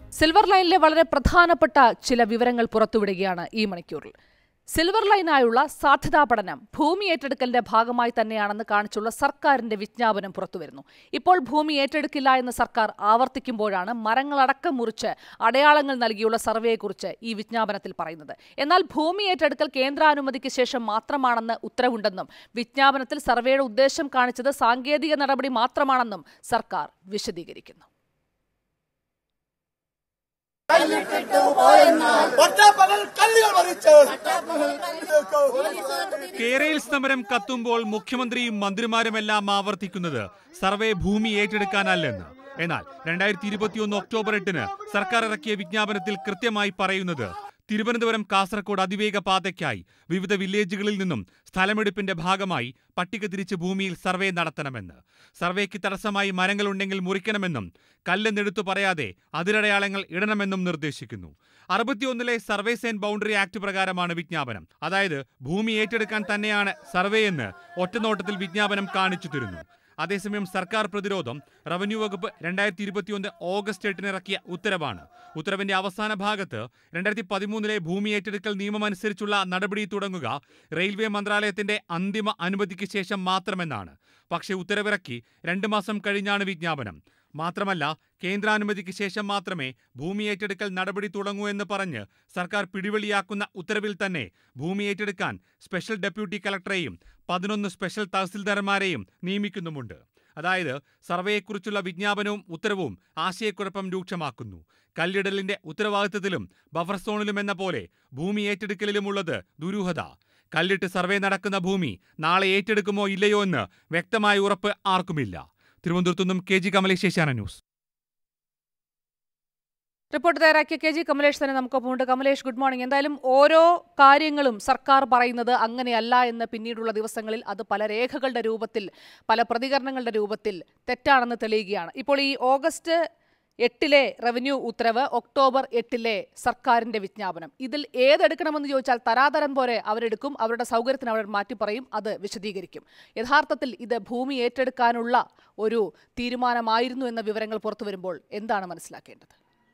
silver ലൈനിലെ വളരെ പ്രധാനപ്പെട്ട ചില വിവരങ്ങൾ പുറത്തുവിടുകയാണ് ഈ മണിക്കൂറിൽ സിൽവർ ലൈനായുള്ള സാധ്യതാ പഠനം ഭൂമി ഏറ്റെടുക്കലിന്റെ ഭാഗമായി തന്നെയാണെന്ന് കാണിച്ചുള്ള സർക്കാരിന്റെ വിജ്ഞാപനം പുറത്തുവരുന്നു ഇപ്പോൾ ഭൂമി ഏറ്റെടുക്കില്ല എന്ന് സർക്കാർ ആവർത്തിക്കുമ്പോഴാണ് മരങ്ങളടക്കം മുറിച്ച് അടയാളങ്ങൾ നൽകിയുള്ള സർവേയെക്കുറിച്ച് ഈ വിജ്ഞാപനത്തിൽ പറയുന്നത് എന്നാൽ ഭൂമി ഏറ്റെടുക്കൽ കേന്ദ്രാനുമതിക്ക് ശേഷം മാത്രമാണെന്ന് ഉത്തരവുണ്ടെന്നും വിജ്ഞാപനത്തിൽ സർവേയുടെ ഉദ്ദേശം കാണിച്ചത് സാങ്കേതിക നടപടി മാത്രമാണെന്നും സർക്കാർ വിശദീകരിക്കുന്നു പട്ടാപ്പകൽ കല്ലുകൾ മറിച്ച് കേരയിൽ സമരം കത്തുമ്പോൾ മുഖ്യമന്ത്രിയും മന്ത്രിമാരുമെല്ലാം ആവർത്തിക്കുന്നത് സർവേ ഭൂമി ഏറ്റെടുക്കാനല്ലെന്ന് എന്നാൽ രണ്ടായിരത്തി ഇരുപത്തിയൊന്ന് ഒക്ടോബർ എട്ടിന് സർക്കാർ ഇറക്കിയ വിജ്ഞാപനത്തിൽ കൃത്യമായി പറയുന്നത് തിരുവനന്തപുരം കാസർഗോഡ് അതിവേഗ പാതയ്ക്കായി വിവിധ വില്ലേജുകളിൽ നിന്നും സ്ഥലമെടുപ്പിന്റെ ഭാഗമായി പട്ടിക തിരിച്ച് ഭൂമിയിൽ സർവേ നടത്തണമെന്ന് സർവേക്ക് തടസ്സമായി മരങ്ങളുണ്ടെങ്കിൽ മുറിക്കണമെന്നും കല്ലെന്നെടുത്തു പറയാതെ അതിരടയാളങ്ങൾ ഇടണമെന്നും നിർദ്ദേശിക്കുന്നു അറുപത്തിയൊന്നിലെ സർവേസ് ആൻഡ് ബൗണ്ടറി ആക്ട് പ്രകാരമാണ് വിജ്ഞാപനം അതായത് ഭൂമി ഏറ്റെടുക്കാൻ തന്നെയാണ് സർവേ എന്ന് ഒറ്റനോട്ടത്തിൽ വിജ്ഞാപനം കാണിച്ചു തരുന്നു അതേസമയം സർക്കാർ പ്രതിരോധം റവന്യൂ വകുപ്പ് രണ്ടായിരത്തി ഇരുപത്തിയൊന്ന് ഓഗസ്റ്റ് എട്ടിന് ഇറക്കിയ ഉത്തരവാണ് ഉത്തരവിന്റെ അവസാന ഭാഗത്ത് രണ്ടായിരത്തി പതിമൂന്നിലെ ഭൂമി ഏറ്റെടുക്കൽ നിയമമനുസരിച്ചുള്ള നടപടി തുടങ്ങുക റെയിൽവേ മന്ത്രാലയത്തിന്റെ അന്തിമ അനുമതിക്ക് ശേഷം മാത്രമെന്നാണ് പക്ഷേ ഉത്തരവിറക്കി രണ്ട് മാസം കഴിഞ്ഞാണ് വിജ്ഞാപനം മാത്രമല്ല കേന്ദ്രാനുമതിക്ക് ശേഷം മാത്രമേ ഭൂമി ഏറ്റെടുക്കൽ നടപടി തുടങ്ങൂ എന്ന് പറഞ്ഞ് സർക്കാർ പിടിവലിയാക്കുന്ന ഉത്തരവിൽ തന്നെ ഭൂമി ഏറ്റെടുക്കാൻ സ്പെഷ്യൽ ഡെപ്യൂട്ടി കളക്ടറെയും പതിനൊന്ന് സ്പെഷ്യൽ തഹസിൽദാർമാരെയും നിയമിക്കുന്നുമുണ്ട് അതായത് സർവേയെക്കുറിച്ചുള്ള വിജ്ഞാപനവും ഉത്തരവും ആശയക്കുഴപ്പം രൂക്ഷമാക്കുന്നു കല്ലിടലിന്റെ ഉത്തരവാദിത്തത്തിലും ബഫർ സോണിലും എന്ന പോലെ ഭൂമി ഏറ്റെടുക്കലിലുമുള്ളത് ദുരൂഹത കല്ലിട്ട് സർവേ നടക്കുന്ന ഭൂമി നാളെ ഏറ്റെടുക്കുമോ ഇല്ലയോ എന്ന് വ്യക്തമായ ഉറപ്പ് ആർക്കുമില്ല തിരുവനന്തപുരത്തു നിന്നും K G Kamalesh Asianet news report തയ്യാറാക്കിയ കെ ജി കമലേഷ് തന്നെ നമുക്കൊപ്പമുണ്ട് കമലേഷ് ഗുഡ് മോർണിംഗ് എന്തായാലും ഓരോ കാര്യങ്ങളും സർക്കാർ പറയുന്നത് അങ്ങനെയല്ല എന്ന് പിന്നീടുള്ള ദിവസങ്ങളിൽ അത് പല രേഖകളുടെ രൂപത്തിൽ പല പ്രതികരണങ്ങളുടെ രൂപത്തിൽ തെറ്റാണെന്ന് തെളിയുകയാണ് ഇപ്പോൾ ഈ ഓഗസ്റ്റ് എട്ടിലെ റവന്യൂ ഉത്തരവ് ഒക്ടോബർ എട്ടിലെ സർക്കാരിന്റെ വിജ്ഞാപനം ഇതിൽ ഏതെടുക്കണമെന്ന് ചോദിച്ചാൽ തരാതരം പോലെ അവരെടുക്കും അവരുടെ സൗകര്യത്തിന് അവർ മാറ്റി പറയും അത് വിശദീകരിക്കും യഥാർത്ഥത്തിൽ ഇത് ഭൂമി ഏറ്റെടുക്കാനുള്ള ഒരു തീരുമാനമായിരുന്നു എന്ന വിവരങ്ങൾ പുറത്തു വരുമ്പോൾ എന്താണ് മനസ്സിലാക്കേണ്ടത്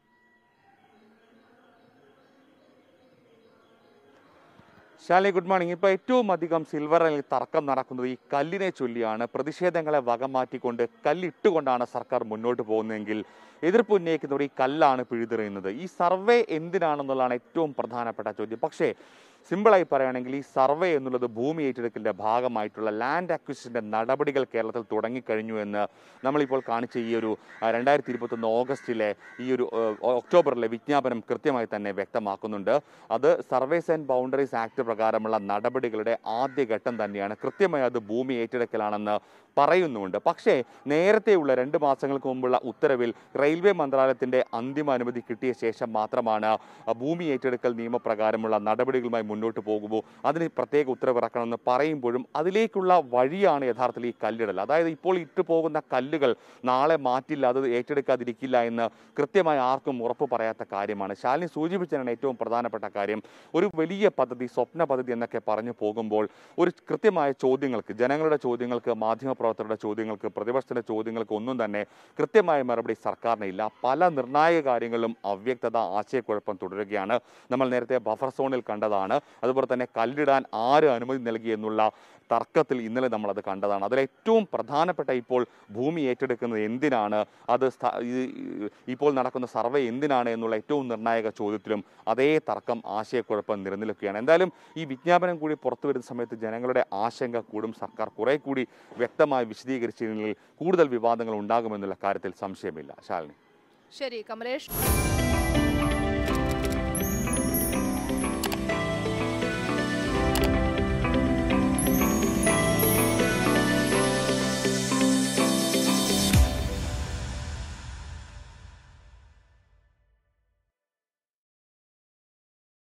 ശാലിനി ഗുഡ് മോർണിംഗ് ഇപ്പോൾ ഏറ്റവും അധികം സിൽവർ ലൈനിൽ തർക്കം നടക്കുന്നത് ഈ കല്ലിനെ ചൊല്ലിയാണ് പ്രതിഷേധങ്ങളെ വകമാറ്റിക്കൊണ്ട് കല്ലിട്ടുകൊണ്ടാണ് സർക്കാർ മുന്നോട്ട് പോകുന്നതെങ്കിൽ എതിർപ്പ് ഉന്നയിക്കുന്നവർ ഈ കല്ലാണ് പിഴുതെറിയുന്നത് ഈ സർവേ എന്തിനാണെന്നുള്ളതാണ് ഏറ്റവും പ്രധാനപ്പെട്ട ചോദ്യം പക്ഷേ സിമ്പിളായി പറയുകയാണെങ്കിൽ ഈ സർവേ എന്നുള്ളത് ഭൂമി ഏറ്റെടുക്കലിന്റെ ഭാഗമായിട്ടുള്ള ലാൻഡ് അക്വിസിഷന്റെ നടപടികൾ കേരളത്തിൽ തുടങ്ങിക്കഴിഞ്ഞു എന്ന് നമ്മളിപ്പോൾ കാണിച്ച ഈ ഒരു രണ്ടായിരത്തി ഇരുപത്തൊന്ന് ഓഗസ്റ്റിലെ ഈ ഒരു ഏഹ്, ഒക്ടോബറിലെ വിജ്ഞാപനം കൃത്യമായി തന്നെ വ്യക്തമാക്കുന്നുണ്ട് അത് സർവേസ് ആൻഡ് ബൗണ്ടറീസ് ആക്ട് പ്രകാരമുള്ള നടപടികളുടെ ആദ്യഘട്ടം തന്നെയാണ് കൃത്യമായി അത് ഭൂമി ഏറ്റെടുക്കലാണെന്ന് പറയുന്നുമുണ്ട് പക്ഷേ നേരത്തെയുള്ള രണ്ട് മാസങ്ങൾക്ക് മുമ്പുള്ള ഉത്തരവിൽ റെയിൽവേ മന്ത്രാലയത്തിന്റെ അന്തിമ അനുമതി കിട്ടിയ ശേഷം മാത്രമാണ് ആ ഭൂമി ഏറ്റെടുക്കൽ നിയമപ്രകാരമുള്ള നടപടികളുമായി മുന്നോട്ട് പോകുമ്പോൾ അതിന് പ്രത്യേക ഉത്തരവിറക്കണമെന്ന് പറയുമ്പോഴും അതിലേക്കുള്ള വഴിയാണ് യഥാർത്ഥത്തിൽ ഈ കല്ലിടൽ അതായത് ഇപ്പോൾ ഇട്ടു പോകുന്ന കല്ലുകൾ നാളെ മാറ്റില്ല അത് ഏറ്റെടുക്കാതിരിക്കില്ല എന്ന് കൃത്യമായി ആർക്കും ഉറപ്പ് പറയാത്ത കാര്യമാണ് ശാലിനി സൂചിപ്പിച്ചതാണ് ഏറ്റവും പ്രധാനപ്പെട്ട കാര്യം ഒരു വലിയ പദ്ധതി സ്വപ്ന പദ്ധതി എന്നൊക്കെ പറഞ്ഞു പോകുമ്പോൾ ഒരു കൃത്യമായ ചോദ്യങ്ങൾക്ക് ജനങ്ങളുടെ ചോദ്യങ്ങൾക്ക് മാധ്യമപ്രവർത്തകരുടെ ചോദ്യങ്ങൾക്ക് പ്രതിപക്ഷത്തിന്റെ ചോദ്യങ്ങൾക്ക് ഒന്നും തന്നെ കൃത്യമായ മറുപടി സർക്കാരിനില്ല പല നിർണായക കാര്യങ്ങളിലും അവ്യക്തത ആശയക്കുഴപ്പം തുടരുകയാണ് നമ്മൾ നേരത്തെ ബഫർ സോണിൽ കണ്ടതാണ് അതുപോലെ തന്നെ കല്ലിടാൻ ആര് അനുമതി നൽകി എന്നുള്ള തർക്കത്തിൽ ഇന്നലെ നമ്മൾ അത് കണ്ടതാണ് അതിൽ ഏറ്റവും പ്രധാനപ്പെട്ട ഇപ്പോൾ ഭൂമി ഏറ്റെടുക്കുന്നത് എന്തിനാണ് അത് സ്ഥ- ഇത് ഇപ്പോൾ നടക്കുന്ന സർവേ എന്തിനാണ് എന്നുള്ള ഏറ്റവും നിർണായക ചോദ്യത്തിലും അതേ തർക്കം ആശയക്കുഴപ്പം നിലനിൽക്കുകയാണ് എന്തായാലും ഈ വിജ്ഞാപനം കൂടി പുറത്തു വരുന്ന സമയത്ത് ജനങ്ങളുടെ ആശങ്ക കൂടും സർക്കാർ കുറെ കൂടി വ്യക്തമായി വിശദീകരിച്ചില്ലെങ്കിൽ കൂടുതൽ വിവാദങ്ങൾ ഉണ്ടാകുമെന്നുള്ള കാര്യത്തിൽ സംശയമില്ല ശാലിനി ശരി കമലേഷ്